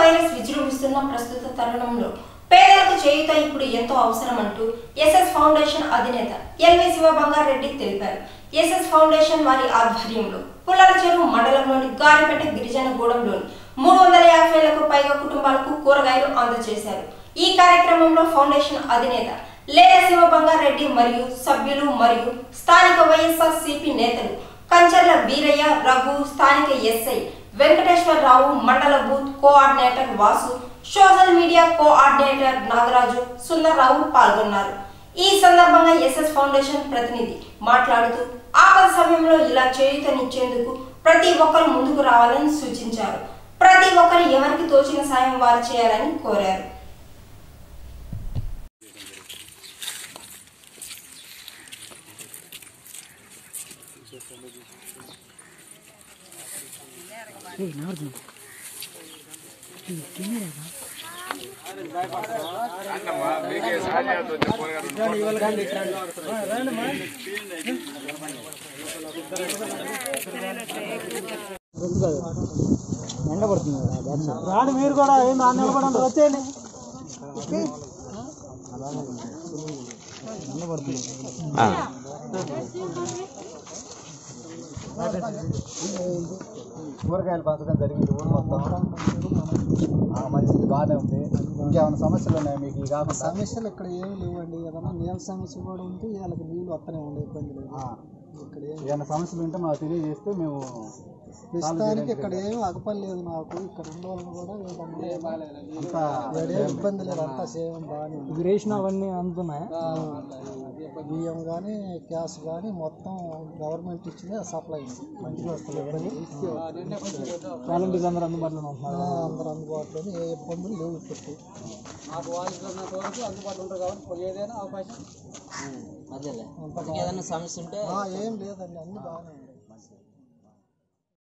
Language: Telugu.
వైరస్ విజృంభిస్తున్న ప్రస్తుత తరుణంలో పేదలకు చేయుత ఇప్పుడు ఎంతో అవసరం అంటూ ఎస్ఎస్ ఫౌండేషన్ అధినేత ఎల్వి శివ బంగారెడ్డి తెలిపారు ఎస్ఎస్ ఫౌండేషన్ వారి ఆధ్వర్యంలో పుల్లల చెరువు మండలంలోని గారిపేట గిరిజన గూడెంలోని మూడు వందల యాభైలకు పైగా కుటుంబాలకు కూరగాయలు అందజేశారు ఈ కార్యక్రమంలో ఫౌండేషన్ అధినేత లేల శివ బంగారెడ్డి మరియు సభ్యులు మరియు స్థానిక వైఎస్ఆర్ సిపి నేతలు కంచర్ల వీరయ్య రఘు స్థానిక ఎస్ఐ వెంకటేశ్వరరావు మండల booth coordinator Vasu social media coordinator Nagaraju Sundarrao పాల్గొన్నారు ఈ సందర్భంగా ఎస్ఎస్ ఫౌండేషన్ ప్రతినిధి మాట్లాడుతూ ఆపద సమయంలో ఇలా చేయూతనిచ్చేందుకు ప్రతి ఒక్కరు ముందుకు రావాలని సూచించారు ప్రతి ఒక్కరు ఎవరికి తోచిన సాయం వారు చేయాలని కోరారు రాడు మీరు కూడా ఏం నాన్న నిలబడండి వచ్చేయండి కూరగాయలు పంచడం జరిగింది ఊరు మొత్తం ఆ, మంచిది బాగానే ఉంది ఇంకేమైనా సమస్యలు ఉన్నాయా మీకు ఈ కాకుండా సమస్యలు ఇక్కడ ఏమి లేవండి ఏదైనా నీళ్ళ సమస్య కూడా ఉంటే వాళ్ళకి నీళ్ళు వస్తూనే ఉండే ఇబ్బంది లేదు ఆ, ఇక్కడ ఏం ఏమైనా సమస్యలు ఉంటే మాకు తెలియజేస్తే మేము ప్రస్తుతానికి ఇక్కడ ఏం అగపని లేదు నాకు ఇక్కడ ఉన్న వాళ్ళని కూడా అంతా ఇక్కడ ఏం ఇబ్బంది లేదు అంతా సేవం బాగానే ఉంది రేషన్ అవన్నీ అందుతున్నాయి బియ్యం కానీ గ్యాస్ కానీ మొత్తం గవర్నమెంట్ ఇచ్చింది సప్లై మంచిగా వస్తుంది ఇబ్బంది వాలంటీర్స్ అందరూ అందుబాటులో ఉంటున్నారు అందరూ అందుబాటులో ఏ ఇబ్బందులు లేవు ఇప్పటికి మాకు వాళ్ళు అందుబాటులో ఉంటారు కాబట్టి ఏదైనా అవకాశం అదేలే ఏదైనా సమస్య ఉంటే ఏం లేదండి అన్ని బాగానే ఉన్నాయి